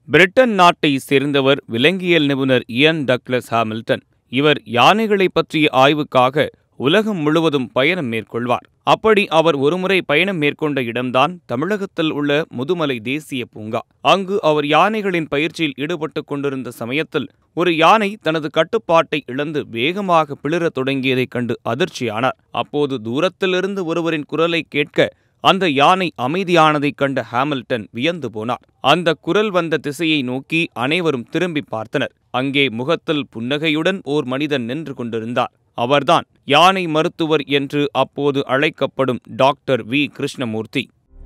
Britain நாட்டை சேர்ந்தவர் விலங்கியல் நிபுணர் இயன் டக்ளஸ் ஹாமில்டன் இவர் யானைகளை பற்றிய ஆய்வுக்காக உலகம் முழுவதும் பயணம் மேற்கொள்வார் அப்படி அவர் ஒருமுறை பயணம் மேற்கொண்ட இடம்தான் தமிழகத்தில் உள்ள முதுமலை தேசிய பூங்கா அங்கு அவர் யானைகளின் பயிற்சியில் ஈடுபட்டுக் கொண்டிருந்த சமயத்தில் ஒரு யானை தனது கட்டுப்பாட்டை இழந்து வேகமாக பிளிரத் தொடங்கியதைக் கண்டு அதிர்ச்சியானார் அப்போது தூரத்திலிருந்து ஒருவரின் குரலை கேட்க அந்த யானை அமைதியானதைக் கண்ட ஹாமில்டன் வியந்து போனார் அந்த குரல் வந்த திசையை நோக்கி அனைவரும் திரும்பி பார்த்தனர் அங்கே முகத்தில் புன்னகையுடன் ஓர் மனிதன் நின்று கொண்டிருந்தார் அவர்தான் யானை மருத்துவர் என்று அப்போது அழைக்கப்படும் டாக்டர் வி கிருஷ்ணமூர்த்தி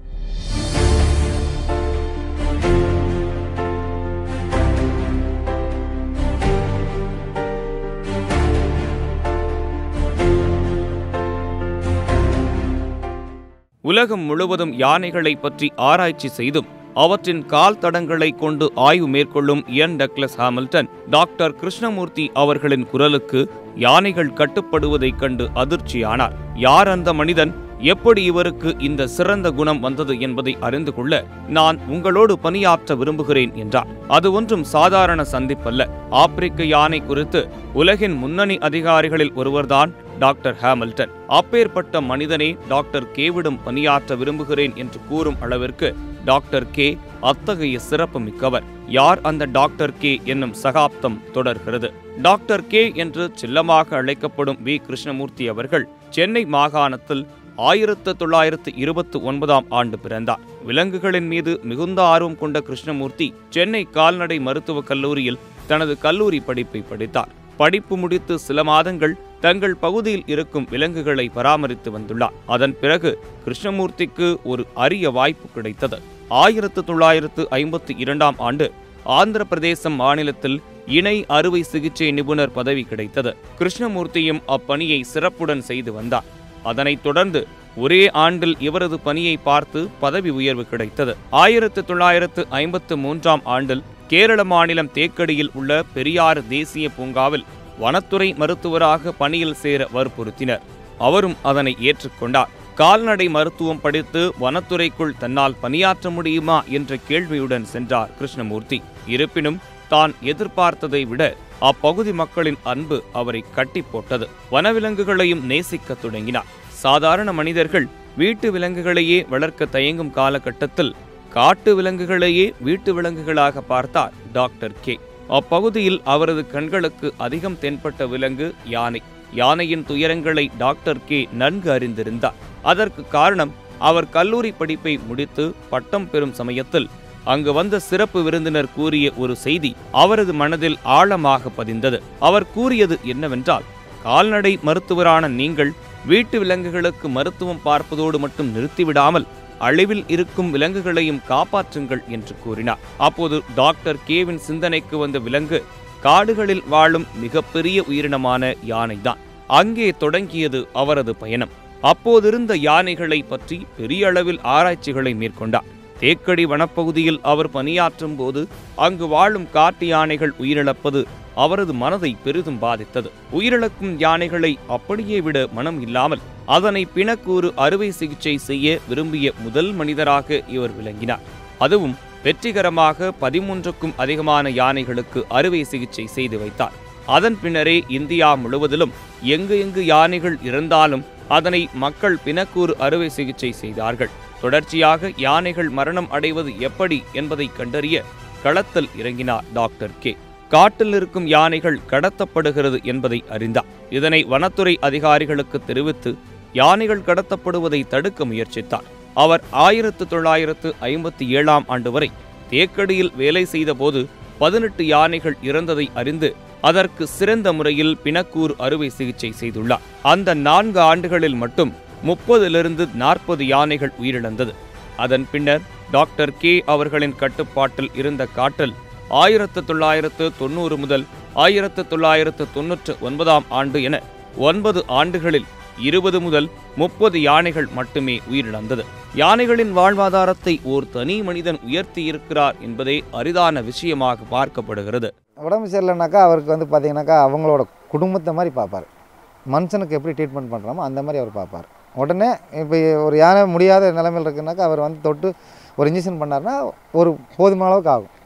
உலகம் முழுவதும் யானைகளை பற்றி ஆராய்ச்சி செய்தும் அவற்றின் கால் தடங்களை கொண்டு ஆய்வு மேற்கொள்ளும் Ian Douglas Hamilton doctor Krishnamurthy அவர்களின் குரலுக்கு யானைகள் கட்டுப்படுவதைக் கண்டு அதிர்ச்சியானார் யார் அந்த மனிதன் எப்படி இவருக்கு இந்த சிறந்த குணம் வந்தது என்பதை அறிந்து கொள்ள நான் உங்களோடு பணியாற்ற விரும்புகிறேன் என்றார் அது ஒன்றும் சாதாரண சந்திப்பல்ல ஆப்பிரிக்க யானை குறித்து உலகின் முன்னணி அதிகாரிகளில் ஒருவர்தான் டாக்டர் ஹாமில்டன் அப்பேற்பட்ட மனிதனே டாக்டர் கேவிடம் பணியாற்ற விரும்புகிறேன் என்று கூறும் அளவிற்கு டாக்டர் கே அத்தகைய சிறப்பு மிக்கவர் யார் அந்த டாக்டர் கே என்னும் சகாப்தம் தொடர்கிறது டாக்டர் கே என்று செல்லமாக அழைக்கப்படும் வி கிருஷ்ணமூர்த்தி அவர்கள் சென்னை மாகாணத்தில் ஆயிரத்து தொள்ளாயிரத்து இருபத்தி ஒன்பதாம் ஆண்டு பிறந்தார் விலங்குகளின் மீது மிகுந்த ஆர்வம் கொண்ட கிருஷ்ணமூர்த்தி சென்னை கால்நடை மருத்துவக் கல்லூரியில் தனது கல்லூரி படிப்பை படித்தார் படிப்பு முடித்து சில மாதங்கள் தங்கள் பகுதியில் இருக்கும் விலங்குகளை பராமரித்து வந்துள்ளார் அதன் பிறகு கிருஷ்ணமூர்த்திக்கு ஒரு அரிய வாய்ப்பு கிடைத்தது ஆயிரத்து தொள்ளாயிரத்து ஐம்பத்தி இரண்டாம் ஆண்டு ஆந்திர பிரதேசம் மாநிலத்தில் இணை அறுவை சிகிச்சை நிபுணர் பதவி கிடைத்தது கிருஷ்ணமூர்த்தியும் அப்பணியை சிறப்புடன் செய்து வந்தார் அதனைத் தொடர்ந்து ஒரே ஆண்டில் இவரது பணியை பார்த்து பதவி உயர்வு கிடைத்தது ஆயிரத்து தொள்ளாயிரத்து ஐம்பத்து மூன்றாம் ஆண்டில் கேரள மாநிலம் தேக்கடியில் உள்ள பெரியாறு தேசிய பூங்காவில் வனத்துறை மருத்துவராக பணியில் சேர வற்புறுத்தினர் அவரும் அதனை ஏற்றுக்கொண்டார் கால்நடை மருத்துவம் படித்து வனத்துறைக்குள் தன்னால் பணியாற்ற முடியுமா என்ற கேள்வியுடன் சென்றார் கிருஷ்ணமூர்த்தி இருப்பினும் தான் எதிர்பார்த்ததை விட அப்பகுதி மக்களின் அன்பு அவரை கட்டி போட்டது வனவிலங்குகளையும் நேசிக்கத் தொடங்கினார் சாதாரண மனிதர்கள் வீட்டு விலங்குகளையே வளர்க்க தயங்கும் காலகட்டத்தில் காட்டு விலங்குகளையே வீட்டு விலங்குகளாக பார்த்தார் டாக்டர் கே அப்பகுதியில் அவரது கண்களுக்கு அதிகம் தென்பட்ட விலங்கு யானை யானையின் துயரங்களை டாக்டர் கே நன்கு அறிந்திருந்தார் அதற்கு காரணம் அவர் கல்லூரி படிப்பை முடித்து பட்டம் பெறும் சமயத்தில் அங்கு வந்த சிறப்பு விருந்தினர் கூறிய ஒரு செய்தி அவரது மனதில் ஆழமாக பதிந்தது அவர் கூறியது என்னவென்றால் கால்நடை மருத்துவரான நீங்கள் வீட்டு விலங்குகளுக்கு மருத்துவம் பார்ப்பதோடு மட்டும் நிறுத்திவிடாமல் அழிவில் இருக்கும் விலங்குகளையும் காப்பாற்றுங்கள் என்று கூறினார் அப்போது டாக்டர் கேவின் சிந்தனைக்கு வந்த விலங்கு காடுகளில் வாழும் மிகப்பெரிய உயிரினமான யானைதான் அங்கே தொடங்கியது அவரது பயணம் அப்போதிருந்த யானைகளை பற்றி பெரிய அளவில் ஆராய்ச்சிகளை மேற்கொண்டார் தேக்கடி வனப்பகுதியில் அவர் பணியாற்றும் போது அங்கு வாழும் காட்டு யானைகள் உயிரிழப்பது அவரது மனதை பெரிதும் பாதித்தது உயிரிழக்கும் யானைகளை அப்படியே விட மனம் இல்லாமல் அதனை பிணக்கூறு அறுவை சிகிச்சை செய்ய விரும்பிய முதல் மனிதராக இவர் விளங்கினார் அதுவும் வெற்றிகரமாக பதிமூன்றுக்கும் அதிகமான யானைகளுக்கு அறுவை சிகிச்சை செய்து வைத்தார் அதன் பின்னரே இந்தியா முழுவதிலும் எங்கு எங்கு யானைகள் இறந்தாலும் அதனை மக்கள் பிணக்கூறு அறுவை சிகிச்சை செய்தார்கள் தொடர்ச்சியாக யானைகள் மரணம் அடைவது எப்படி என்பதை கண்டறிய களத்தில் இறங்கினார் டாக்டர் கே காட்டில் இருக்கும் யானைகள் கடத்தப்படுகிறது என்பதை அறிந்தார் இதனை வனத்துறை அதிகாரிகளுக்கு தெரிவித்து யானைகள் கடத்தப்படுவதை தடுக்க முயற்சித்தார் அவர் ஆயிரத்து தொள்ளாயிரத்து ஐம்பத்தி ஏழாம் ஆண்டு வரை தேக்கடியில் வேலை செய்தபோது பதினெட்டு யானைகள் இறந்ததை அறிந்து அதற்கு சிறந்த முறையில் பிணக்கூர் அறுவை சிகிச்சை செய்துள்ளார் அந்த நான்கு ஆண்டுகளில் மட்டும் முப்பதிலிருந்து நாற்பது யானைகள் உயிரிழந்தது அதன் பின்னர் டாக்டர் கே அவர்களின் கட்டுப்பாட்டில் இருந்த காட்டில் ஆயிரத்து தொள்ளாயிரத்து தொண்ணூறு முதல் ஆயிரத்து தொள்ளாயிரத்து தொன்னூற்று ஒன்பதாம் ஆண்டு என ஒன்பது ஆண்டுகளில் இருபது முதல் முப்பது யானைகள் மட்டுமே உயிரிழந்தது யானைகளின் வாழ்வாதாரத்தை ஓர் தனி மனிதன் உயர்த்தியிருக்கிறார் என்பதே அரிதான விஷயமாக பார்க்கப்படுகிறது உடம்பு சரியில்லைனாக்கா அவருக்கு வந்து பார்த்தீங்கன்னாக்கா அவங்களோட குடும்பத்தை மாதிரி பார்ப்பார் மனுஷனுக்கு எப்படி ட்ரீட்மெண்ட் பண்ணுறோமோ அந்த மாதிரி அவர் பார்ப்பார் உடனே இப்போ ஒரு யானை முடியாத நிலைமையில் இருக்குனாக்கா அவர் வந்து தொட்டு ஒரு இன்ஜெக்ஷன் பண்ணார்னா ஒரு போதுமான அளவுக்கு ஆகும்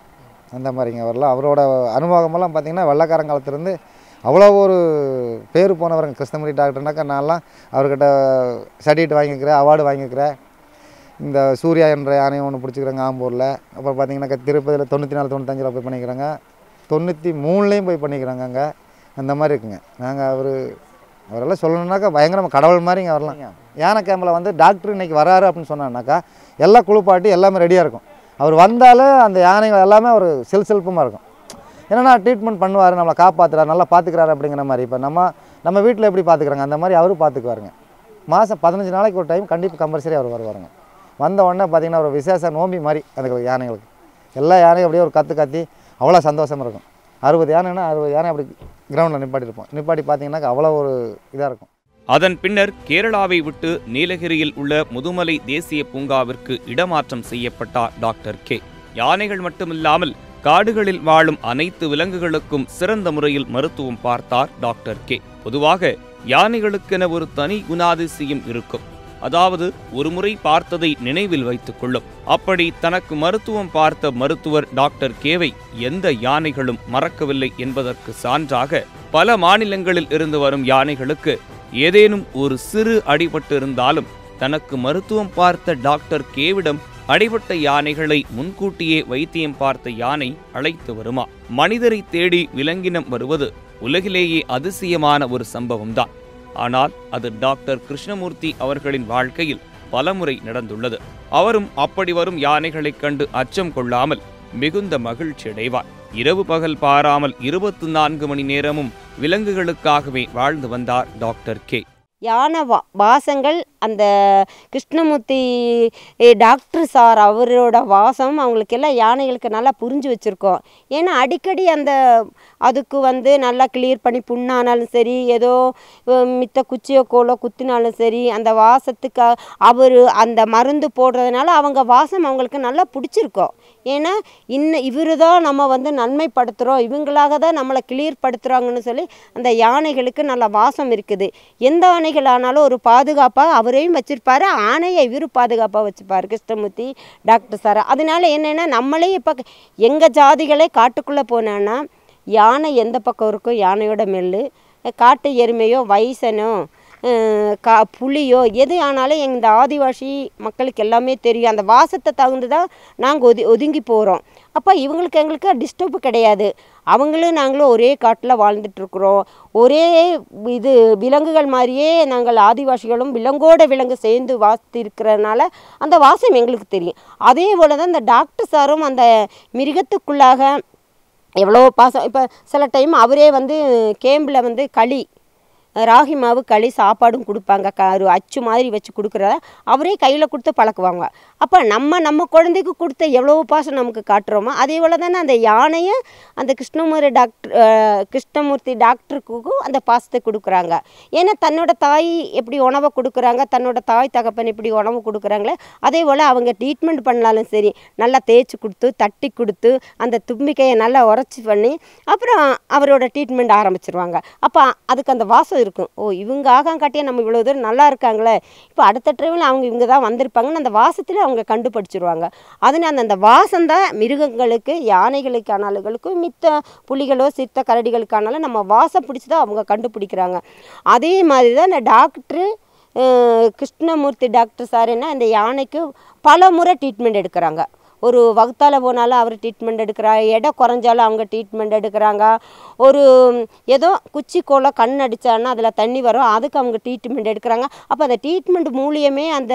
அந்த மாதிரிங்க அவரெல்லாம் அவரோட அனுபவமெல்லாம் பார்த்திங்கன்னா வெள்ளக்காரன் காலத்துலேருந்து அவ்வளோ ஒரு பேர் போனவருங்க கிருஷ்ணமூர்த்தி டாக்டர்னாக்கா நான்லாம் அவர்கிட்ட சர்டிஃபிகேட் வாங்கிக்கிறேன் அவார்டு வாங்கிக்கிறேன் இந்த சூர்யா என்ற யானையை ஒன்று பிடிச்சிக்கிறேங்க ஆம்பூரில் அப்புறம் பார்த்தீங்கன்னாக்கா திருப்பதியில் தொண்ணூற்றி நாலு தொண்ணூத்தஞ்சில் போய் பண்ணிக்கிறாங்க தொண்ணூற்றி மூணுலேயும் போய் பண்ணிக்கிறாங்க அங்கே அந்த மாதிரி இருக்குங்க நாங்கள் அவர் அவரெல்லாம் சொல்லணுன்னாக்கா பயங்கரமாக கடவுள் மாதிரிங்க அவரெல்லாம் யானை கேம்பில் வந்து டாக்டர் இன்னைக்கு வராரு அப்படின்னு சொன்னான்னாக்கா எல்லாம் குளிப்பாட்டி எல்லாமே ரெடியாக இருக்கும் அவர் வந்தாலே அந்த யானைகள் எல்லாமே ஒரு செல் செல்ஃபமாக இருக்கும் என்னன்னா ட்ரீட்மெண்ட் பண்ணுவார் நம்மளை காப்பாற்றுறாரு நல்லா பார்த்துக்கிறாரு அப்படிங்கிற மாதிரி இப்போ நம்ம நம்ம வீட்டில் எப்படி பார்த்துக்குறாங்க அந்த மாதிரி அவரும் பார்த்துக்குவாருங்க மாதம் பதினஞ்சு நாளைக்கு ஒரு டைம் கண்டிப்பாக கம்பல்சரி அவர் வருவாருங்க வந்த உடனே பார்த்தீங்கன்னா ஒரு விசேஷ நோம்பி மாதிரி அந்த யானைகளுக்கு எல்லா யானையும் அப்படியே ஒரு கற்று கத்தி அவ்வளோ சந்தோஷமாக இருக்கும் அறுபது யானைன்னா அறுபது யானை அப்படி கிரவுண்டில் நிப்பாட்டியிருப்போம் நிப்பாட்டி பார்த்தீங்கன்னாக்கா அவ்வளோ ஒரு இதாக இருக்கும் அதன் பின்னர் கேரளாவை விட்டு நீலகிரியில் உள்ள முதுமலை தேசிய பூங்காவிற்கு இடமாற்றம் செய்யப்பட்டார் டாக்டர் கே யானைகள் மட்டுமில்லாமல் காடுகளில் வாழும் அனைத்து விலங்குகளுக்கும் சிறந்த முறையில் மருத்துவம் பார்த்தார் டாக்டர் கே பொதுவாக யானைகளுக்கென ஒரு தனி குணாதிசயம் இருக்கும் அதாவது ஒருமுறை பார்த்ததை நினைவில் வைத்துக் கொள்ளும் அப்படி தனக்கு மருத்துவம் பார்த்த மருத்துவர் டாக்டர் கேவை எந்த யானைகளும் மறக்கவில்லை என்பதற்கு சான்றாக பல மாநிலங்களில் இருந்து வரும் யானைகளுக்கு ஏதேனும் ஒரு சிறு அடிபட்டு இருந்தாலும் தனக்கு மருத்துவம் பார்த்த டாக்டர் கேவிடம் அடிபட்ட யானைகளை முன்கூட்டியே வைத்தியம் பார்த்த யானை அழைத்து வருமா மனிதரை தேடி விலங்கினம் வருவது உலகிலேயே அதிசயமான ஒரு சம்பவம்தான் ஆனால் அது டாக்டர் கிருஷ்ணமூர்த்தி அவர்களின் வாழ்க்கையில் பலமுறை நடந்துள்ளது அவரும் அப்படி வரும் யானைகளைக் கண்டு அச்சம் கொள்ளாமல் மிகுந்த மகிழ்ச்சி அடைவார் இரவு பகல் பாராமல் இருபத்து நான்கு மணி நேரமும் விலங்குகளுக்காகவே வாழ்ந்து வந்தார் டாக்டர் கே யானை வா வாசங்கள் அந்த கிருஷ்ணமூர்த்தி eh, டாக்டர் சார் அவரோட வாசம் அவங்களுக்கு எல்லாம் யானைகளுக்கு நல்லா புரிஞ்சு வச்சுருக்கோம் ஏன்னா அடிக்கடி அந்த அதுக்கு வந்து நல்லா கிளியர் பண்ணி புண்ணானாலும் சரி ஏதோ அஹ், மித்த குச்சியோ கோலோ குத்தினாலும் சரி அந்த வாசத்துக்கு அவர் அந்த மருந்து போடுறதுனால அவங்க வாசம் அவங்களுக்கு நல்லா பிடிச்சிருக்கோம் ஏன்னா இன்னும் இவரு தான் நம்ம வந்து நன்மைப்படுத்துகிறோம் இவங்களாக தான் நம்மளை கிளியர் படுத்துகிறாங்கன்னு சொல்லி அந்த யானைகளுக்கு நல்ல வாசம் இருக்குது எந்த ஆணைகள் ஆனாலும் ஒரு பாதுகாப்பாக அவரையும் வச்சுருப்பாரு ஆணையை இவரு பாதுகாப்பாக வச்சுப்பார் கிருஷ்ணமூர்த்தி டாக்டர் சார் அதனால என்னென்னா நம்மளே இப்போ எங்கள் ஜாதிகளே காட்டுக்குள்ளே போனோன்னா யானை எந்த பக்கம் இருக்கும் யானையோட மெல்லு காட்டு எருமையோ வைசனோ அஹ் கா புலியோ எது ஆனாலும் இந்த ஆதிவாசி மக்களுக்கு எல்லாமே தெரியும் அந்த வாசத்தை தகுந்து தான் நாங்கள் ஒதி ஒதுங்கி போகிறோம் அப்போ இவங்களுக்கு எங்களுக்கு டிஸ்டர்ப் கிடையாது அவங்களும் நாங்களும் ஒரே காட்டில் வாழ்ந்துட்டுருக்குறோம் ஒரே இது விலங்குகள் மாதிரியே நாங்கள் ஆதிவாசிகளும் விலங்கோட விலங்கு சேர்ந்து வாசித்து இருக்கிறதுனால அந்த வாசம் எங்களுக்கு தெரியும் அதே போல் தான் இந்த டாக்டர் சாரும் அந்த மிருகத்துக்குள்ளாக எவ்வளோ பாசம் இப்போ சில டைம் அவரே வந்து கேம்பில் வந்து களி ராகி மாவு களி சாப்பாடும் கொடுப்பாங்க க ஒரு அச்சு மாதிரி வச்சு கொடுக்குறத அவரே கையில் கொடுத்து பழக்குவாங்க அப்போ நம்ம நம்ம குழந்தைக்கு கொடுத்த எவ்வளோ பாசம் நமக்கு காட்டுறோமோ அதே போல் தானே அந்த யானையை அந்த கிருஷ்ணமூர்த்தி டாக்டர் அஹ், கிருஷ்ணமூர்த்தி டாக்டருக்கும் அந்த பாசத்தை கொடுக்குறாங்க ஏன்னா தன்னோட தாய் எப்படி உணவை கொடுக்குறாங்க தன்னோட தாய் தகப்பன் எப்படி உணவு கொடுக்குறாங்களே அதே போல் அவங்க ட்ரீட்மெண்ட் பண்ணாலும் சரி நல்லா தேய்ச்சி கொடுத்து தட்டி கொடுத்து அந்த தும்பிக்கையை நல்லா உரைச்சி பண்ணி அப்புறம் அவரோட ட்ரீட்மெண்ட் ஆரம்பிச்சிருவாங்க அப்போ அதுக்கு அந்த வாசம் இருக்கும் ஓ இவங்க ஆகாம் காட்டியே நம்ம இவ்வளோ தூரம் நல்லா இருக்காங்களே இப்போ அடுத்த ட்ரைவில் அவங்க இவங்க தான் வந்திருப்பாங்கன்னு அந்த வாசத்தில் அவங்க கண்டுபிடிச்சிருவாங்க அதனால அந்த வாசம் தான் மிருகங்களுக்கு யானைகளுக்கானாலுகளுக்கும் மித்த புலிகளோ சித்த கரடிகளுக்கானாலும் நம்ம வாசம் பிடிச்சி தான் அவங்க கண்டுபிடிக்கிறாங்க அதே மாதிரி தான் இந்த டாக்டரு அஹ், கிருஷ்ணமூர்த்தி டாக்டர் சார் என்ன இந்த யானைக்கு பல முறை ட்ரீட்மெண்ட் எடுக்கிறாங்க ஒரு வகுத்தால போனாலும் அவர் ட்ரீட்மெண்ட் எடுக்கிறாங்க எடை குறைஞ்சாலும் அவங்க ட்ரீட்மெண்ட் எடுக்கிறாங்க ஒரு ஏதோ குச்சி கோலம் கண் அடித்தான்னா அதில் தண்ணி வரும் அதுக்கு அவங்க ட்ரீட்மெண்ட் எடுக்கிறாங்க அப்போ அந்த ட்ரீட்மெண்ட் மூலியமே அந்த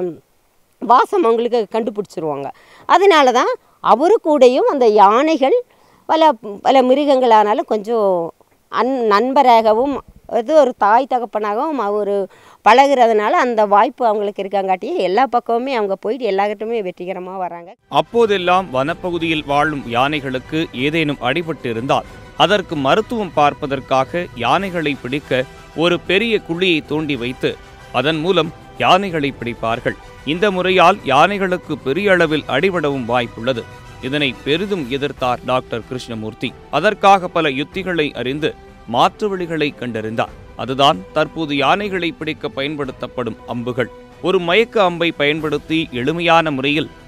வாசம் அவங்களுக்கு கண்டுபிடிச்சிருவாங்க அதனால தான் அவரு கூடயும் அந்த யானைகள் பல பல மிருகங்களானாலும் கொஞ்சம் அன் நண்பராகவும் அது ஒரு தாய் தகப்பனாகவும் அவர் பழகுறதுனால அந்த வாய்ப்பு அவங்களுக்கு இருக்காங்காட்டி எல்லா பக்கமுமே அவங்க போயிட்டு எல்லார்கிட்டயுமே வெற்றிகரமாக வராங்க அப்போதெல்லாம் வனப்பகுதியில் வாழும் யானைகளுக்கு ஏதேனும் அடிபட்டு இருந்தால் அதற்கு மருத்துவம் பார்ப்பதற்காக யானைகளை பிடிக்க ஒரு பெரிய குழியை தோண்டி வைத்து அதன் மூலம் யானைகளை பிடிப்பார்கள் இந்த முறையால் யானைகளுக்கு பெரிய அளவில் அடிபடவும் வாய்ப்புள்ளது இதனை பெரிதும் எதிர்த்தார் டாக்டர் கிருஷ்ணமூர்த்தி அதற்காக பல யுத்திகளை அறிந்து மாற்று வழிகளை கண்டறிந்தார் அதுதான் தற்போது யானைகளை பிடிக்க பயன்படுத்தப்படும் அம்புகள் ஒரு மயக்க அம்பை பயன்படுத்தி எளிமையான முறையில்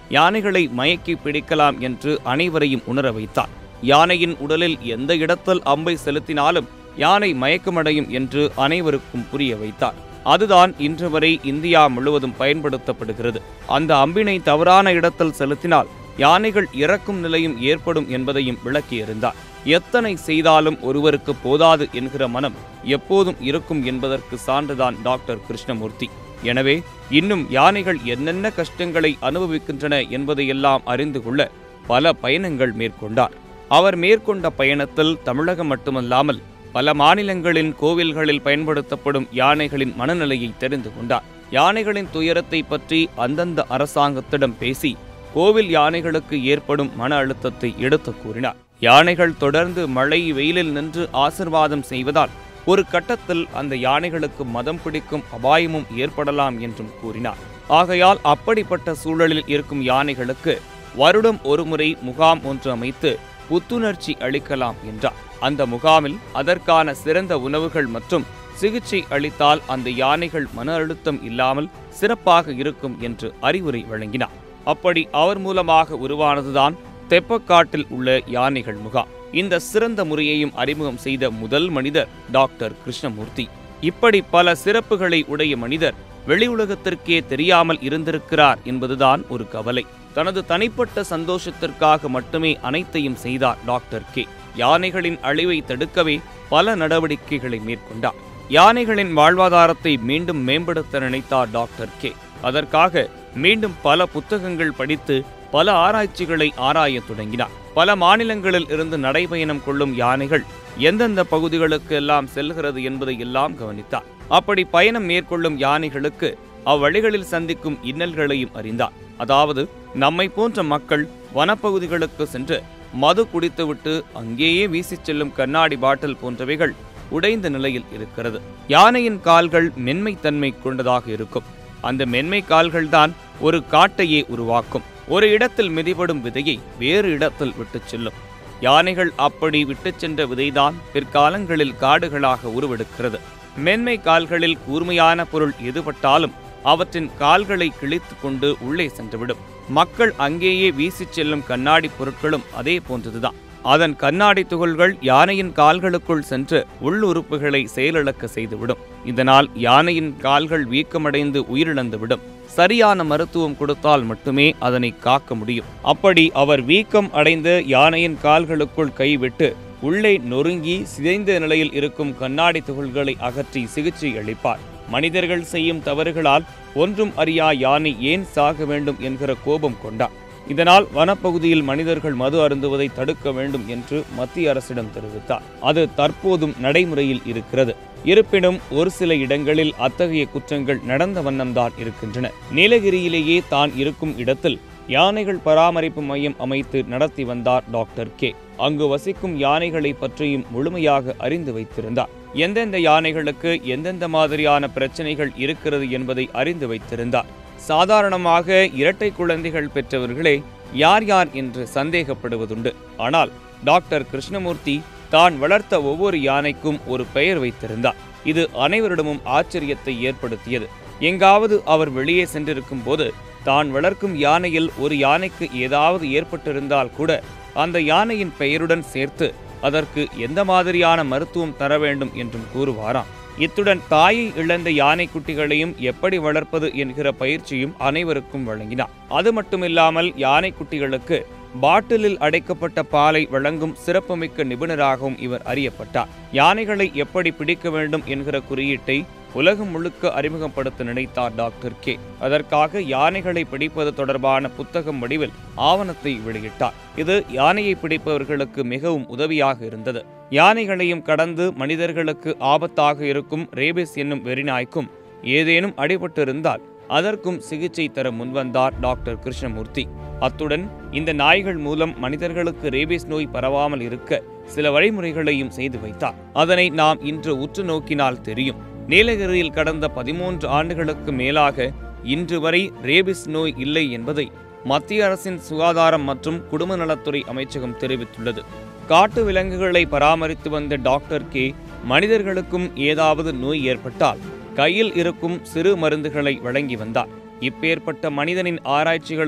யானைகளை மயக்கி பிடிக்கலாம் என்று அனைவரையும் உணர வைத்தார் யானையின் உடலில் எந்த இடத்தில் அம்பை செலுத்தினாலும் யானை மயக்கமடையும் என்று அனைவருக்கும் புரிய வைத்தார் அதுதான் இன்று வரை இந்தியா முழுவதும் பயன்படுத்தப்படுகிறது அந்த அம்பினை தவறான இடத்தில் செலுத்தினால் யானைகள் இறக்கும் நிலையும் ஏற்படும் என்பதையும் விளக்கியிருந்தார் எத்தனை செய்தாலும் ஒருவருக்கு போதாது என்கிற மனம் எப்போதும் இருக்கும் என்பதற்கு சான்றுதான் டாக்டர் கிருஷ்ணமூர்த்தி எனவே இன்னும் யானைகள் என்னென்ன கஷ்டங்களை அனுபவிக்கின்றன என்பதையெல்லாம் அறிந்து கொள்ள பல பயணங்கள் மேற்கொண்டார் அவர் மேற்கொண்ட பயணத்தில் தமிழகம் மட்டுமல்லாமல் பல மாநிலங்களின் கோவில்களில் பயன்படுத்தப்படும் யானைகளின் மனநிலையை தெரிந்து கொண்டார் யானைகளின் துயரத்தை பற்றி அந்தந்த அரசாங்கத்திடம் பேசி கோவில் யானைகளுக்கு ஏற்படும் மன அழுத்தத்தை எடுத்துக் கூறினார் யானைகள் தொடர்ந்து மழை வெயிலில் நின்று ஆசிர்வாதம் செய்வதால் ஒரு கட்டத்தில் அந்த யானைகளுக்கு மதம் பிடிக்கும் அபாயமும் ஏற்படலாம் என்றும் கூறினார் ஆகையால் அப்படிப்பட்ட சூழலில் இருக்கும் யானைகளுக்கு வருடம் ஒருமுறை முகாம் ஒன்று அமைத்து புத்துணர்ச்சி அளிக்கலாம் என்றார் அந்த முகாமில் அதற்கான சிறந்த உணவுகள் மற்றும் சிகிச்சை அளித்தால் அந்த யானைகள் மன அழுத்தம் இல்லாமல் சிறப்பாக இருக்கும் என்று அறிவுரை வழங்கினார் அப்படி அவர் மூலமாக உருவானதுதான் தெப்பக்காட்டில் உள்ள யானைகள் முகாம் இந்த சிறந்த முறையையும் அறிமுகம் செய்த முதல் மனிதர் டாக்டர் கிருஷ்ணமூர்த்தி இப்படி பல சிறப்புகளை உடைய மனிதர் வெளி உலகத்திற்கே தெரியாமல் இருந்திருக்கிறார் என்பதுதான் ஒரு கவலை தனது தனிப்பட்ட சந்தோஷத்திற்காக மட்டுமே அனைத்தையும் செய்தார் டாக்டர் கே யானைகளின் அழிவை தடுக்கவே பல நடவடிக்கைகளை மேற்கொண்டார் யானைகளின் வாழ்வாதாரத்தை மீண்டும் மேம்படுத்த நினைத்தார் டாக்டர் கே அதற்காக மீண்டும் பல புத்தகங்கள் படித்து பல ஆராய்ச்சிகளை ஆராயத் தொடங்கினார் பல மாநிலங்களில் இருந்து நடைபயணம் கொள்ளும் யானைகள் எந்தெந்த பகுதிகளுக்கு எல்லாம் செல்கிறது என்பதை எல்லாம் கவனித்தார் அப்படி பயணம் மேற்கொள்ளும் யானைகளுக்கு அவ்வழிகளில் சந்திக்கும் இன்னல்களையும் அறிந்தார் அதாவது நம்மை போன்ற மக்கள் வனப்பகுதிகளுக்கு சென்று மது குடித்துவிட்டு அங்கேயே வீசிச் செல்லும் கண்ணாடி பாட்டில் போன்றவைகள் உடைந்த நிலையில் இருக்கிறது யானையின் கால்கள் மென்மைத்தன்மை கொண்டதாக இருக்கும் அந்த மென்மை கால்கள்தான் ஒரு காட்டையே உருவாக்கும் ஒரு இடத்தில் மிதிபடும் விதையை வேறு இடத்தில் விட்டுச் செல்லும் யானைகள் அப்படி விட்டுச் சென்ற விதைதான் பிற்காலங்களில் காடுகளாக உருவெடுக்கிறது மென்மை கால்களில் கூர்மையான பொருள் எதுபட்டாலும் அவற்றின் கால்களை கிழித்துக் கொண்டு உள்ளே சென்றுவிடும் மக்கள் அங்கேயே வீசிச் செல்லும் கண்ணாடி பொருட்களும் அதே போன்றதுதான் அதன் கண்ணாடி துகள்கள் யானையின் கால்களுக்குள் சென்று உள்ளுறுப்புகளை செயலிழக்க செய்துவிடும் இதனால் யானையின் கால்கள் வீக்கமடைந்து உயிரிழந்துவிடும் சரியான மருத்துவம் கொடுத்தால் மட்டுமே அதனை காக்க முடியும் அப்படி அவர் வீக்கம் அடைந்த யானையின் கால்களுக்குள் கைவிட்டு உள்ளே நொறுங்கி சிதைந்த நிலையில் இருக்கும் கண்ணாடி துகள்களை அகற்றி சிகிச்சை அளிப்பார் மனிதர்கள் செய்யும் தவறுகளால் ஒன்றும் அறியா யானை ஏன் சாக வேண்டும் என்கிற கோபம் கொண்டார் இதனால் வனப்பகுதியில் மனிதர்கள் மது அருந்துவதை தடுக்க வேண்டும் என்று மத்திய அரசிடம் தெரிவித்தார் அது தற்போதும் நடைமுறையில் இருக்கிறது இருப்பினும் ஒரு சில இடங்களில் அத்தகைய குற்றங்கள் நடந்த வண்ணம்தான் இருக்கின்றன நீலகிரியிலேயே தான் இருக்கும் இடத்தில் யானைகள் பராமரிப்பு மையம் அமைத்து நடத்தி வந்தார் டாக்டர் கே அங்கு வசிக்கும் யானைகளை பற்றியும் முழுமையாக அறிந்து வைத்திருந்தார் எந்தெந்த யானைகளுக்கு எந்தெந்த மாதிரியான பிரச்சனைகள் இருக்கிறது என்பதை அறிந்து வைத்திருந்தார் சாதாரணமாக இரட்டை குழந்தைகள் பெற்றவர்களே யார் யார் என்று சந்தேகப்படுவதுண்டு ஆனால் டாக்டர் கிருஷ்ணமூர்த்தி தான் வளர்த்த ஒவ்வொரு யானைக்கும் ஒரு பெயர் வைத்திருந்தார் இது அனைவரிடமும் ஆச்சரியத்தை ஏற்படுத்தியது எங்காவது அவர் வெளியே சென்றிருக்கும் போது தான் வளர்க்கும் யானையில் ஒரு யானைக்கு ஏதாவது ஏற்பட்டிருந்தால் கூட அந்த யானையின் பெயருடன் சேர்த்து அதற்கு எந்த மாதிரியான மருத்துவம் தர வேண்டும் என்றும் கூறுவாராம் இத்துடன் தாயை இழந்த யானை குட்டிகளையும் எப்படி வளர்ப்பது என்கிற பயிற்சியும் அனைவருக்கும் வழங்கினார் அது மட்டுமில்லாமல் யானை குட்டிகளுக்கு பாட்டிலில் அடைக்கப்பட்ட பாலை வழங்கும் சிறப்புமிக்க நிபுணராகவும் இவர் அறியப்பட்டார் யானைகளை எப்படி பிடிக்க வேண்டும் என்கிற குறியீட்டை உலகம் முழுக்க அறிமுகப்படுத்த நினைத்தார் டாக்டர் கே அதற்காக யானைகளை பிடிப்பது தொடர்பான புத்தகம் வடிவில் ஆவணத்தை வெளியிட்டார் இது யானையை பிடிப்பவர்களுக்கு மிகவும் உதவியாக இருந்தது யானைகளையும் கடந்து மனிதர்களுக்கு ஆபத்தாக இருக்கும் ரேபிஸ் என்னும் வெறிநாய்க்கும் ஏதேனும் அடிபட்டிருந்தால் அதற்கும் சிகிச்சை தர முன்வந்தார் டாக்டர் கிருஷ்ணமூர்த்தி அத்துடன் இந்த நாய்கள் மூலம் மனிதர்களுக்கு ரேபிஸ் நோய் பரவாமல் இருக்க சில வழிமுறைகளையும் செய்து வைத்தார் அதனை நாம் இன்று உற்று நோக்கினால் தெரியும் நீலகிரியில் கடந்த பதிமூன்று ஆண்டுகளுக்கு மேலாக இன்று வரை ரேபிஸ் நோய் இல்லை என்பதை மத்திய அரசின் சுகாதாரம் மற்றும் குடும்ப நலத்துறை அமைச்சகம் தெரிவித்துள்ளது காட்டு விலங்குகளை பராமரித்து வந்த டாக்டர் கே மனிதர்களுக்கும் ஏதாவது நோய் ஏற்பட்டால் கையில் இருக்கும் சிறு மருந்துகளை வழங்கி வந்தார் இப்பேற்பட்ட மனிதனின் ஆராய்ச்சிகளை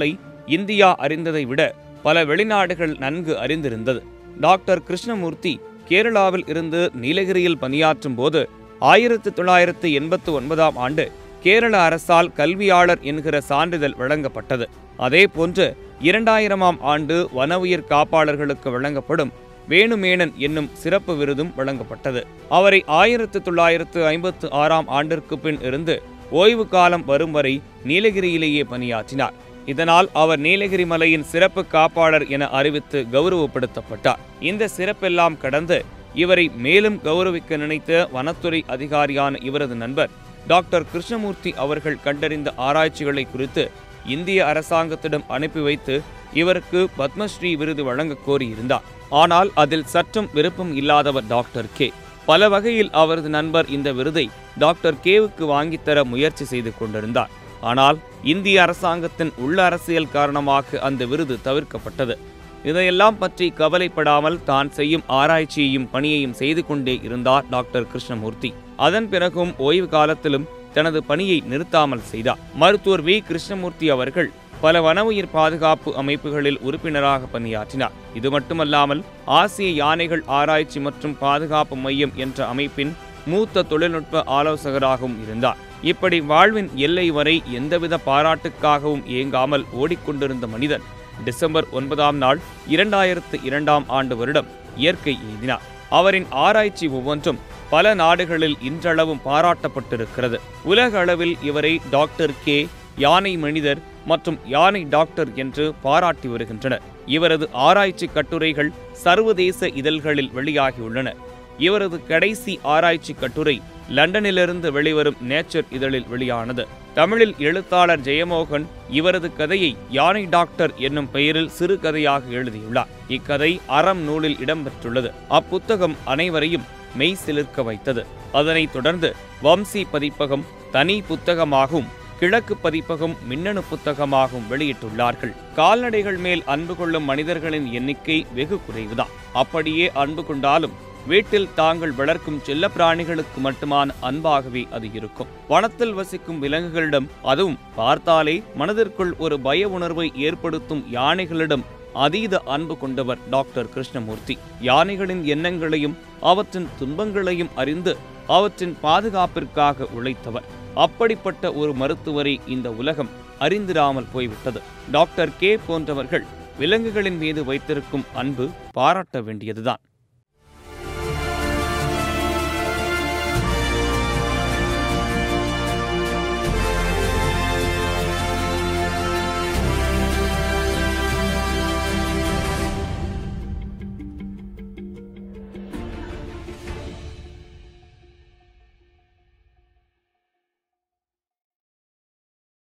இந்தியா அறிந்ததை விட பல வெளிநாடுகள் நன்கு அறிந்திருந்தது டாக்டர் கிருஷ்ணமூர்த்தி கேரளாவில் இருந்து நீலகிரியில் பணியாற்றும் போது ஆயிரத்து தொள்ளாயிரத்து எண்பத்து ஒன்பதாம் ஆண்டு கேரள அரசால் கல்வியாளர் என்கிற சான்றிதழ் வழங்கப்பட்டது அதேபோன்று இரண்டாயிரமாம் ஆண்டு வன உயிர் காப்பாளர்களுக்கு வழங்கப்படும் வேணுமேனன் என்னும் சிறப்பு விருதும் வழங்கப்பட்டது அவரை ஆயிரத்து தொள்ளாயிரத்து ஐம்பத்து ஆறாம் ஆண்டிற்கு பின் இருந்து ஓய்வு காலம் வரும் வரை நீலகிரியிலேயே பணியாற்றினார் இதனால் அவர் நீலகிரி மலையின் சிறப்பு காப்பாளர் என அறிவித்து கௌரவப்படுத்தப்பட்டார் இந்த சிறப்பெல்லாம் கடந்து இவரை மேலும் கௌரவிக்க நினைத்த வனத்துறை அதிகாரியான இவரது நண்பர் டாக்டர் கிருஷ்ணமூர்த்தி அவர்கள் கண்டறிந்த ஆராய்ச்சிகளை குறித்து இந்திய அரசாங்கத்திடம் அனுப்பி வைத்து இவருக்கு பத்மஸ்ரீ விருது வழங்க கோரியிருந்தார் ஆனால் அதில் சற்றும் விருப்பம் இல்லாதவர் டாக்டர் கே பல வகையில் அவரது நண்பர் இந்த விருதை டாக்டர் கேவுக்கு வாங்கித்தர முயற்சி செய்து கொண்டிருந்தார் ஆனால் இந்திய அரசாங்கத்தின் உள்ள அரசியல் காரணமாக அந்த விருது தவிர்க்கப்பட்டது இதையெல்லாம் பற்றி கவலைப்படாமல் தான் செய்யும் ஆராய்ச்சியையும் பணியையும் செய்து கொண்டே இருந்தார் டாக்டர் கிருஷ்ணமூர்த்தி அதன் பிறகும் ஓய்வு காலத்திலும் தனது பணியை நிறுத்தாமல் செய்தார் மருத்துவர் வி கிருஷ்ணமூர்த்தி அவர்கள் பல வனவுயிர் பாதுகாப்பு அமைப்புகளில் உறுப்பினராக பணியாற்றினார் இது மட்டுமல்லாமல் ஆசிய யானைகள் ஆராய்ச்சி மற்றும் பாதுகாப்பு மையம் என்ற அமைப்பின் மூத்த தொழில்நுட்ப ஆலோசகராகவும் இருந்தார் இப்படி வாழ்வின் எல்லை வரை எந்தவித பாராட்டுக்காகவும் ஏங்காமல் ஓடிக்கொண்டிருந்த மனிதன் டிசம்பர் ஒன்பதாம் நாள் இரண்டாயிரத்து இரண்டாம் ஆண்டு வருடம் இயற்கை எய்தினார் அவரின் ஆராய்ச்சி ஒவ்வொன்றும் பல நாடுகளில் இன்றளவும் பாராட்டப்பட்டிருக்கிறது உலக அளவில் இவரை டாக்டர் கே யானை மனிதர் மற்றும் யானை டாக்டர் என்று பாராட்டி வருகின்றனர் இவரது ஆராய்ச்சி கட்டுரைகள் சர்வதேச இதழ்களில் வெளியாகியுள்ளன இவரது கடைசி ஆராய்ச்சி கட்டுரை லண்டனிலிருந்து வெளிவரும் நேச்சர் இதழில் வெளியானது தமிழில் எழுத்தாளர் ஜெயமோகன் இவரது கதையை யானை டாக்டர் என்னும் பெயரில் சிறுகதையாக எழுதியுள்ளார் இக்கதை அறம் நூலில் இடம்பெற்றுள்ளது அப்புத்தகம் அனைவரையும் மெய் சிலிர்க்க வைத்தது அதனைத் தொடர்ந்து வம்சி பதிப்பகம் தனி புத்தகமாகவும் கிழக்கு பதிப்பகம் மின்னணு புத்தகமாகவும் வெளியிட்டுள்ளார்கள் கால்நடைகள் மேல் அன்பு கொள்ளும் மனிதர்களின் எண்ணிக்கை வெகு குறைவுதான் அப்படியே அன்பு கொண்டாலும் வீட்டில் தாங்கள் வளர்க்கும் செல்லப்பிராணிகளுக்கு மட்டுமான அன்பாகவே அது இருக்கும் வனத்தில் வசிக்கும் விலங்குகளிடம் அதுவும் பார்த்தாலே மனதிற்குள் ஒரு பய உணர்வை ஏற்படுத்தும் யானைகளிடம் அதீத அன்பு கொண்டவர் டாக்டர் கிருஷ்ணமூர்த்தி யானைகளின் எண்ணங்களையும் அவற்றின் துன்பங்களையும் அறிந்து அவற்றின் பாதுகாப்பிற்காக உழைத்தவர் அப்படிப்பட்ட ஒரு மருத்துவரை இந்த உலகம் அறிந்திராமல் போய்விட்டது டாக்டர் கே போன்றவர்கள் விலங்குகளின் மீது வைத்திருக்கும் அன்பு பாராட்ட வேண்டியதுதான்